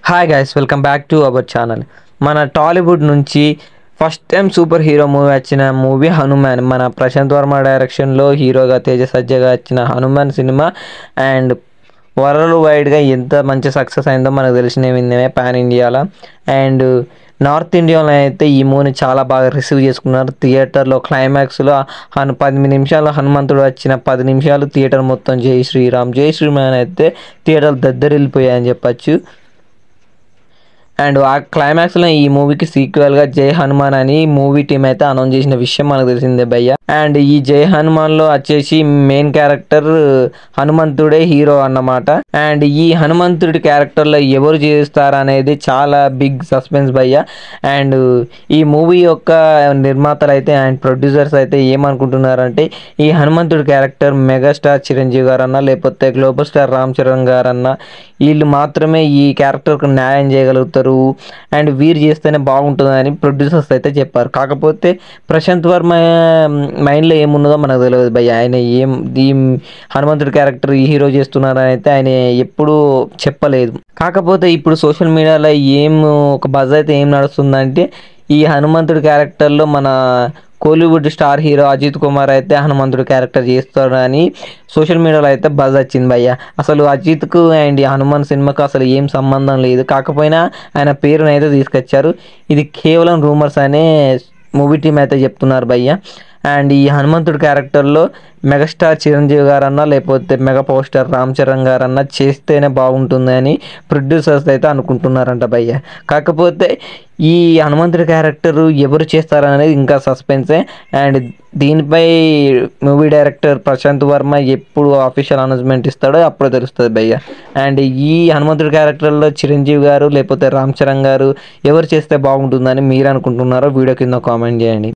hi guys welcome back to our channel మన టాలీవుడ్ నుంచి first time superhero movie వచ్చిన movie Hanuman మన ప్రశాంత్ వర్మ డైరెక్షన్లో హీరోగా తేజ సజ్జగా వచ్చిన హనుమాన్ సినిమా అండ్ వరల్డ్ వైడ్గా ఎంత మంచి సక్సెస్ అయిందో మనకు తెలిసిన విందమే పాన్ ఇండియాలో అండ్ నార్త్ ఇండియాలో అయితే ఈ మూవీని చాలా బాగా రిసీవ్ చేసుకున్నారు థియేటర్లో క్లైమాక్స్లో హను పది నిమిషాలు హనుమంతుడు వచ్చిన పది నిమిషాలు థియేటర్ మొత్తం జై శ్రీరామ్ జై శ్రీరామ్ అయితే థియేటర్లు దద్దరిల్లిపోయాయని చెప్పచ్చు అండ్ ఆ క్లైమాక్స్లో ఈ మూవీకి సీక్వెల్గా జై హనుమాన్ అని మూవీ టీం అయితే అనౌన్స్ చేసిన విషయం మనకు తెలిసిందే భయ్య అండ్ ఈ జై హనుమాన్లో వచ్చేసి మెయిన్ క్యారెక్టర్ హనుమంతుడే హీరో అన్నమాట అండ్ ఈ హనుమంతుడి క్యారెక్టర్లో ఎవరు చేస్తారు అనేది చాలా బిగ్ సస్పెన్స్ భయ్య అండ్ ఈ మూవీ యొక్క నిర్మాతలు అయితే అండ్ ప్రొడ్యూసర్స్ అయితే ఏమనుకుంటున్నారంటే ఈ హనుమంతుడి క్యారెక్టర్ మెగాస్టార్ చిరంజీవి గారన్నా లేకపోతే గ్లోబల్ స్టార్ రామ్ చరణ్ గారన్నా వీళ్ళు మాత్రమే ఈ క్యారెక్టర్కు న్యాయం చేయగలుగుతారు అండ్ వీరు చేస్తేనే బాగుంటుందని ప్రొడ్యూసర్స్ అయితే చెప్పారు కాకపోతే ప్రశాంత్ వర్మ మైండ్లో ఏమున్నదో మనకు తెలియదు భయ్య ఆయన ఏం ఈ హనుమంతుడి క్యారెక్టర్ ఈ హీరో చేస్తున్నారని అయితే ఆయన ఎప్పుడూ చెప్పలేదు కాకపోతే ఇప్పుడు సోషల్ మీడియాలో ఏం ఒక బజ్ అయితే ఏం నడుస్తుందంటే ఈ హనుమంతుడి క్యారెక్టర్లో మన కోలీవుడ్ స్టార్ హీరో అజిత్ కుమార్ అయితే హనుమంతుడు క్యారెక్టర్ చేస్తాడని సోషల్ మీడియాలో అయితే బజ్ వచ్చింది భయ్య అసలు అజిత్కు అండ్ ఈ హనుమాన్ సినిమాకు అసలు ఏం సంబంధం లేదు కాకపోయినా ఆయన పేరును అయితే తీసుకొచ్చారు ఇది కేవలం రూమర్స్ అనే మూవీ టీం అయితే చెప్తున్నారు భయ్య అండ్ ఈ హనుమంతుడి క్యారెక్టర్లో మెగాస్టార్ చిరంజీవి గారన్నా లేకపోతే mega power star Ram Charan గారన్నా చేస్తేనే బాగుంటుందని ప్రొడ్యూసర్స్ అయితే అనుకుంటున్నారంట భయ్య కాకపోతే ఈ హనుమంతుడి క్యారెక్టర్ ఎవరు చేస్తారనేది ఇంకా సస్పెన్సే అండ్ దీనిపై మూవీ డైరెక్టర్ ప్రశాంత్ వర్మ ఎప్పుడు ఆఫీషియల్ అనౌన్స్మెంట్ ఇస్తాడో అప్పుడు తెలుస్తుంది భయ్య అండ్ ఈ హనుమంతుడి క్యారెక్టర్లో చిరంజీవి గారు లేకపోతే రామ్ చరణ్ గారు ఎవరు చేస్తే బాగుంటుందని మీరు అనుకుంటున్నారో వీడియో కింద కామెంట్ చేయండి